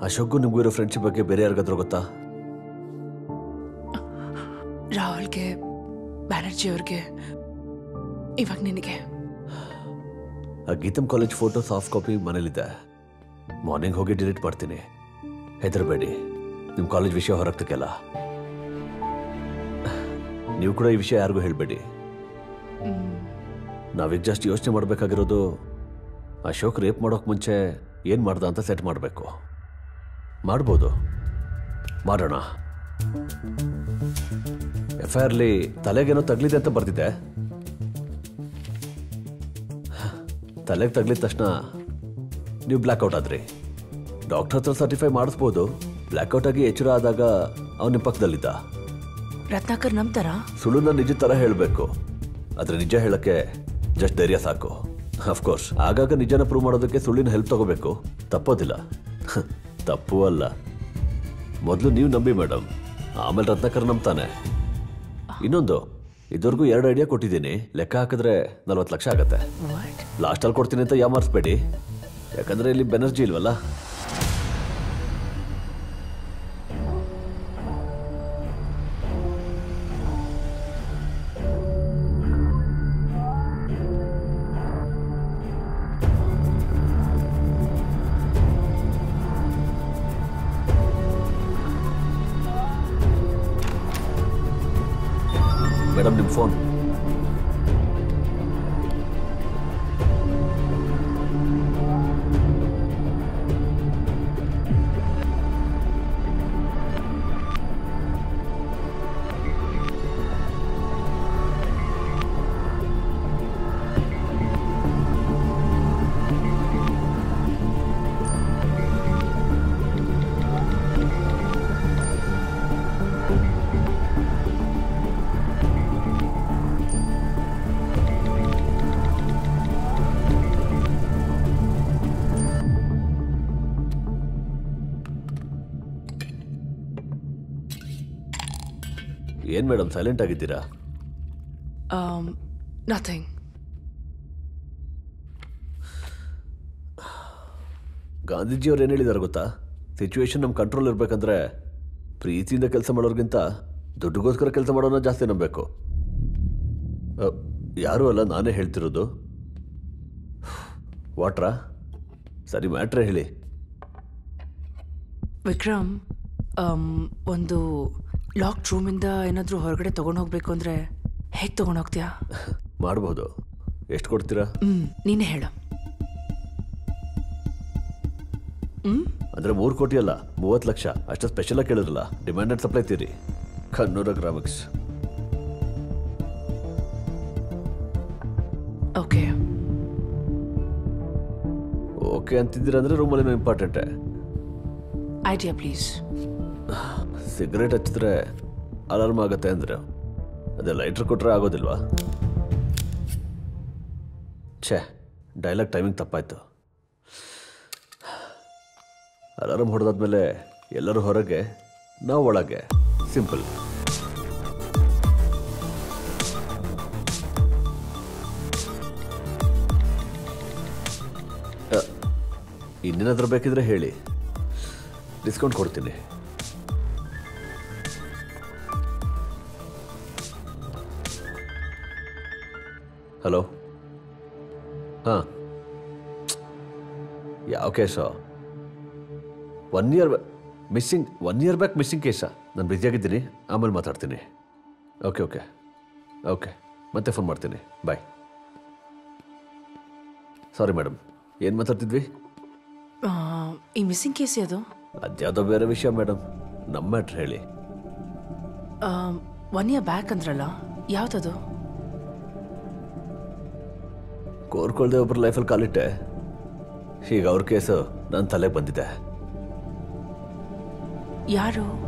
ಅಶೋಕ್ಗೂ ನಿಮಗೂ ಇರೋ ಫ್ರೆಂಡ್ಶಿಪ್ ಬಗ್ಗೆ ಬೇರೆ ಯಾರಿಗಾದ್ರೂ ಗೊತ್ತಾ ರಾಹುಲ್ಗೆ ಬ್ಯಾನರ್ಜಿ ಅವ್ರಿಗೆ ಇವಾಗ ನಿನಗೆ ಆ Gitam college photo soft copy ಮನೇಲಿದೆ ಮಾರ್ನಿಂಗ್ ಹೋಗಿ ಡಿಲೀಟ್ ಮಾಡ್ತೀನಿ ಹೆದರಬೇಡಿ ನಿಮ್ಮ ಕಾಲೇಜ್ ವಿಷಯ ಹೊರಗ್ತಕ್ಕೆಲ್ಲ ನೀವು ಕೂಡ ಈ ವಿಷಯ ಯಾರಿಗೂ ಹೇಳಬೇಡಿ ನಾವೀಗ ಜಸ್ಟ್ ಯೋಚನೆ ಮಾಡಬೇಕಾಗಿರೋದು ಅಶೋಕ್ ರೇಪ್ ಮಾಡೋಕೆ ಮುಂಚೆ ಏನು ಮಾಡ್ದ ಅಂತ ಸೆಟ್ ಮಾಡಬೇಕು ಮಾಡ್ಬೋದು ಮಾಡೋಣ ಎಫ್ ಐ ಆರ್ಲಿ ತಲೆಗೇನೋ ತಗ್ಲಿದೆ ಅಂತ ಬರ್ತಿದೆ ತಲೆಗೆ ತಗ್ಲಿದ ತಕ್ಷಣ ನೀವು ಬ್ಲ್ಯಾಕ್ಔಟ್ ಆದ್ರಿ ಡಾಕ್ಟರ್ ಹತ್ರ ಸರ್ಟಿಫೈ ಮಾಡಿಸ್ಬೋದು ಬ್ಲ್ಯಾಕ್ಔಟ್ ಆಗಿ ಎಚ್ಚರ ಆದಾಗ ಅವನ ನಿಮ್ಮ ಪಕ್ಕದಲ್ಲಿದ್ದ ರತ್ನಾಕರ್ ನಂಬ್ತಾರಾ ಸುಳ್ಳುನ ನಿಜ ಥರ ಹೇಳಬೇಕು ಆದ್ರೆ ನಿಜ ಹೇಳಕ್ಕೆ ಜಸ್ಟ್ ಧೈರ್ಯ ಸಾಕು ಅಫ್ಕೋರ್ಸ್ ಆಗಾಗ ನಿಜನ ಪ್ರೂವ್ ಮಾಡೋದಕ್ಕೆ ಸುಳ್ಳಿನ ಹೆಲ್ಪ್ ತಗೋಬೇಕು ತಪ್ಪೋದಿಲ್ಲ ಹ, ತಪ್ಪು ಅಲ್ಲ ಮೊದಲು ನೀವು ನಂಬಿ ಮೇಡಮ್ ಆಮೇಲೆ ರತ್ನಾಕರ್ ನಂಬ್ತಾನೆ ಇನ್ನೊಂದು ಇದುವರೆಗೂ ಎರಡು ಐಡಿಯಾ ಕೊಟ್ಟಿದ್ದೀನಿ ಲೆಕ್ಕ ಹಾಕಿದ್ರೆ ನಲ್ವತ್ತು ಲಕ್ಷ ಆಗತ್ತೆ ವಾಟ್ ಲಾಸ್ಟಲ್ಲಿ ಕೊಡ್ತೀನಿ ಅಂತ ಯಾಮಾರಿಸ್ಬೇಡಿ ಯಾಕಂದ್ರೆ ಇಲ್ಲಿ ಬೆನರ್ಜಿ ಇಲ್ವಲ್ಲ ಮೇಡಮ್ ನಿಮ್ಮ ಫೋನ್ ಏನು ಮೇಡಮ್ ಸೈಲೆಂಟ್ ಆಗಿದ್ದೀರಾ ನಥಿಂಗ್ ಗಾಂಧೀಜಿಯವ್ರು ಏನು ಹೇಳಿದಾರೆ ಗೊತ್ತಾ ಸಿಚುವೇಶನ್ ನಮ್ಮ ಕಂಟ್ರೋಲ್ ಇರಬೇಕಂದ್ರೆ ಪ್ರೀತಿಯಿಂದ ಕೆಲಸ ಮಾಡೋರ್ಗಿಂತ ದುಡ್ಡುಗೋಸ್ಕರ ಕೆಲಸ ಮಾಡೋನ ಜಾಸ್ತಿ ನಂಬಬೇಕು ಅ, ಯಾರೂ ಅಲ್ಲ ನಾನೇ ಹೇಳ್ತಿರೋದು ವಾಟ್ರಾ ಸರಿ ಮ್ಯಾಟ್ರೇ ಹೇಳಿ ವಿಕ್ರಮ್ ಆಮ್, ಒಂದು ಲಾಕ್ಡ್ ರೂಮಿಂದ ಏನಾದರೂ ಹೊರಗಡೆ ತೊಗೊಂಡು ಹೋಗ್ಬೇಕು ಅಂದರೆ ಹೇಗೆ ತೊಗೊಂಡು ಹೋಗ್ತೀಯಾ ಮಾಡ್ಬೋದು ಎಷ್ಟು ಕೊಡ್ತೀರಾ ಹ್ಞೂ ನೀನೇ ಹೇಳು ಹ್ಞೂ ಅಂದರೆ ಮೂರು ಕೋಟಿ ಅಲ್ಲ ಮೂವತ್ತು ಲಕ್ಷ ಅಷ್ಟು ಸ್ಪೆಷಲಾಗಿ ಕೇಳಿದ್ರಲ್ಲ ಡಿಮ್ಯಾಂಡ್ ಆ್ಯಂಡ್ ಸಪ್ಲೈ ತೀರಿ ಕನ್ನೂರ ಗ್ರಾಮಿಕ್ಸ್ ಓಕೆ ಓಕೆ ಅಂತಿದ್ದೀರಾ ಅಂದರೆ ರೂಮಲ್ಲಿ ಇಂಪಾರ್ಟೆಂಟೇ ಐಡಿಯಾ ಪ್ಲೀಸ್ ಸಿಗರೇಟ್ ಹಚ್ಚಿದ್ರೆ ಅಲಾರ್ಮ್ ಆಗುತ್ತೆ ಅಂದ್ರೆ ಅದೇ ಲೈಟ್ರ್ ಕೊಟ್ರೆ ಆಗೋದಿಲ್ವಾ ಛೇ ಡೈಲಾಗ್ ಟೈಮಿಂಗ್ ತಪ್ಪಾಯ್ತು ಅಲಾರ್ಮ್ ಹೊಡೆದಾದ್ಮೇಲೆ ಎಲ್ಲರೂ ಹೊರಗೆ ನಾವು ಒಳಗೆ ಸಿಂಪಲ್ ಇನ್ನೇನಾದ್ರೂ ಬೇಕಿದ್ರೆ ಹೇಳಿ ಡಿಸ್ಕೌಂಟ್ ಕೊಡ್ತೀನಿ ಹಲೋ ಹಾಂ ಯಾವ case one year missing one year back missing ಕೇಸಾ ನಾನು ಬ್ಯುಸಿಯಾಗಿದ್ದೀನಿ ಆಮೇಲೆ ಮಾತಾಡ್ತೀನಿ ಓಕೆ ಓಕೆ ಓಕೆ ಮತ್ತೆ ಫೋನ್ ಮಾಡ್ತೀನಿ ಬಾಯ್ ಸಾರಿ ಮೇಡಮ್ ಏನು ಮಾತಾಡ್ತಿದ್ವಿ ಈ ಮಿಸ್ಸಿಂಗ್ ಕೇಸ್ ಅದು ಅದ್ಯಾವುದೋ ಬೇರೆ ವಿಷಯ ಮೇಡಮ್ ನಮ್ಮ ಮ್ಯಾಟ್ರ್ ಹೇಳಿ ಒನ್ ಇಯರ್ ಬ್ಯಾಕ್ ಅಂದ್ರಲ್ಲ ಯಾವ್ದದು ಕೋರ್ಕೊಳ್ದೆ ಒಬ್ಬರ ಲೈಫಲ್ಲಿ ಕಾಲಿಟ್ಟೆ ಈಗ ಅವ್ರ ಕೇಸು ನನ್ನ ತಲೆಗೆ ಬಂದಿದೆ ಯಾರು